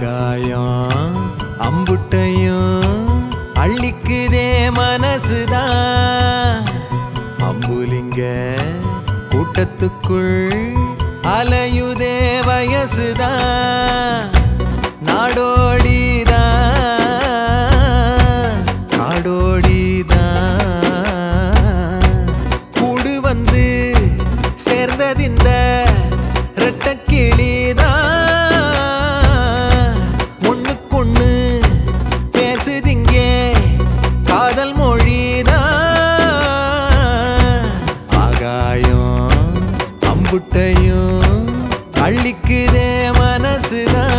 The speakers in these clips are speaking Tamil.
ஆகாயம் அம்புட்டையும் அள்ளிக்குதே மனசுதான் அம்புலிங்க கூட்டத்துக்குள் அலையுதே வயசுதான் நாடோடிதான் காடோடிதான் கூடு வந்து சேர்ந்ததிந்த ரெட்டக்கிளிதான் ஒண்ணுக்கொண்ணு பேசுதிங்கே காதல் மொழிதான் ஆகாயம் அம்புட்டையும் அள்ளிக்குதே மனசுதான்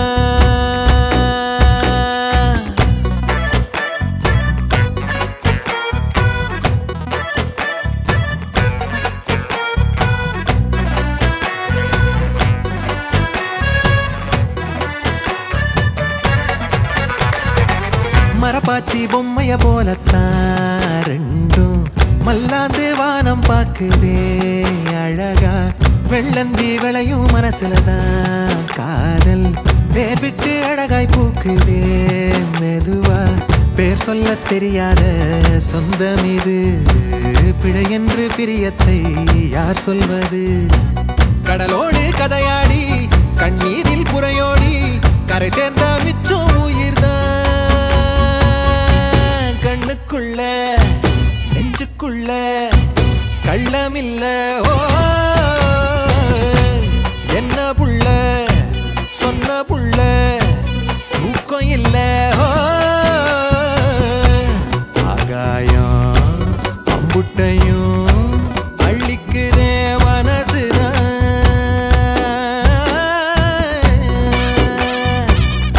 மரப்பாச்சி பொம்மைய போலத்தான் ரெண்டும் மல்லாந்து வானம் பாக்குதே அழகா வெள்ளந்தி விளையும் மனசுலதான் காதல் பேர் விட்டு அழகாய் பூக்குதே மெதுவா பேர் சொல்ல தெரியாத சொந்தம் இது பிழை என்று பிரியத்தை யார் சொல்வது கடலோடு கதையாடி கண்ணீரில் புறையோடி கரை சேர்ந்த மிச்சம் உயிர்தான் கண்ணுக்குள்ள நெஞ்சுக்குள்ள கள்ளமில்ல ஓ என்ன புள்ள சொன்ன புள்ள தூக்கம் இல்ல ஓ ஆகாயம் அம்புட்டையும் அள்ளிக்குதே மனசுதான்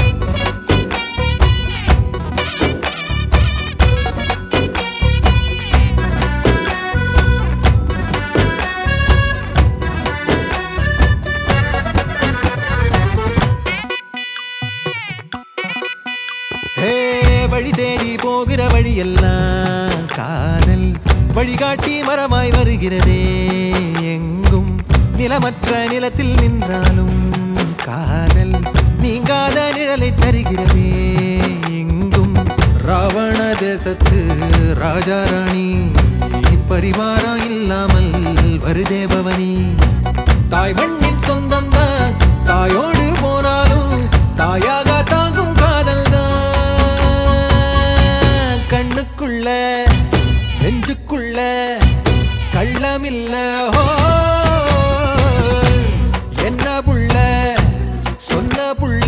ஹே வழி தேடி போகிற வழியெல்லாம் காதல் வழிகாட்டி மரமாய் வருகிறதே எங்கும் நிலமற்ற நிலத்தில் நின்றாலும் காதல் நீங்காத நிழலை தருகிறதே எங்கும் ராவண தேசத்து ராஜா ராணி பரிவாரம் இல்லாமல் வருதே பவனி தாய் மண்ணின் சொந்தம் தான் தாயோடு போனாலும் தாயாக தாங்கும் காதல் தான் கண்ணுக்குள்ள நெஞ்சுக்குள்ள கள்ளமில்ல ஹோ என்ன புள்ள சொன்ன புள்ள